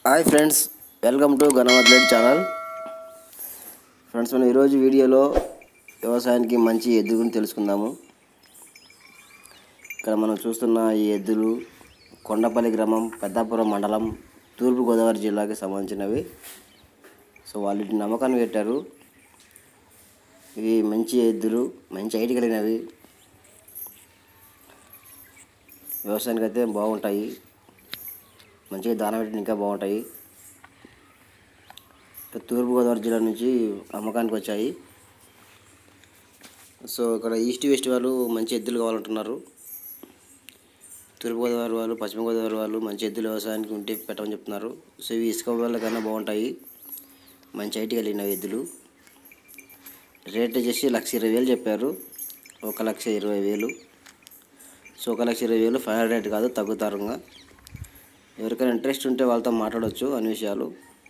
hi friends welcome to గణవత్లేట్ channel friends మనం ఈరోజు వీడియోలో వ్యవసాయానికి మంచి ఎద్దు గురించి తెలుసుకుందాము ఇక్కడ మనం చూస్తున్న ఈ ఎద్దులు కొండపల్లి గ్రామం పెద్దాపురం మండలం తూర్పుగోదావరి జిల్లాకి సంబంధించినవి సో వాళ్ళు వీటిని నమ్మకాన్ని పెట్టారు ఇవి మంచి ఎద్దులు మంచి హైట్ కలిగినవి వ్యవసాయానికి అయితే బాగుంటాయి మంచిగా దాన పెట్టిన ఇంకా బాగుంటాయి ఇక తూర్పుగోదావరి జిల్లా నుంచి అమ్మకానికి వచ్చాయి సో ఇక్కడ ఈస్ట్ వెస్ట్ వాళ్ళు మంచి ఎద్దులు కావాలంటున్నారు తూర్పుగోదావరి వాళ్ళు పశ్చిమ గోదావరి వాళ్ళు మంచి ఎద్దులు వ్యవసాయానికి ఉంటే పెట్టమని చెప్తున్నారు సో ఇవి ఇసుక వాళ్ళ కన్నా బాగుంటాయి మంచి హైట్ కలిగిన ఎద్దులు రేట్ వచ్చేసి లక్ష ఇరవై వేలు చెప్పారు ఒక లక్ష ఇరవై వేలు సో ఒక లక్ష ఇరవై వేలు ఫైనల్ రేట్ కాదు తగ్గుతారుగా ఎవరికైనా ఇంట్రెస్ట్ ఉంటే వాళ్ళతో మాట్లాడవచ్చు అన్ని విషయాలు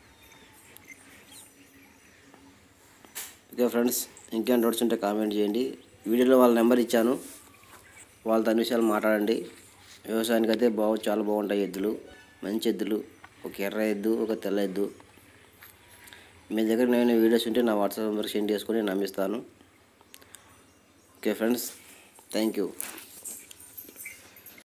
ఓకే ఫ్రెండ్స్ ఇంకేం డౌట్స్ ఉంటే కామెంట్ చేయండి వీడియోలో వాళ్ళ నెంబర్ ఇచ్చాను వాళ్ళతో అన్ని విషయాలు మాట్లాడండి వ్యవసాయానికి అయితే బాగు చాలా బాగుంటాయి ఎద్దులు మంచి ఎద్దులు ఒక ఎర్ర ఎద్దు ఒక తెల్ల ఎద్దు మీ దగ్గర నేను వీడియోస్ ఉంటే నా వాట్సాప్ నెంబర్కి సెండ్ చేసుకొని నమ్మిస్తాను ఓకే ఫ్రెండ్స్ థ్యాంక్ యూ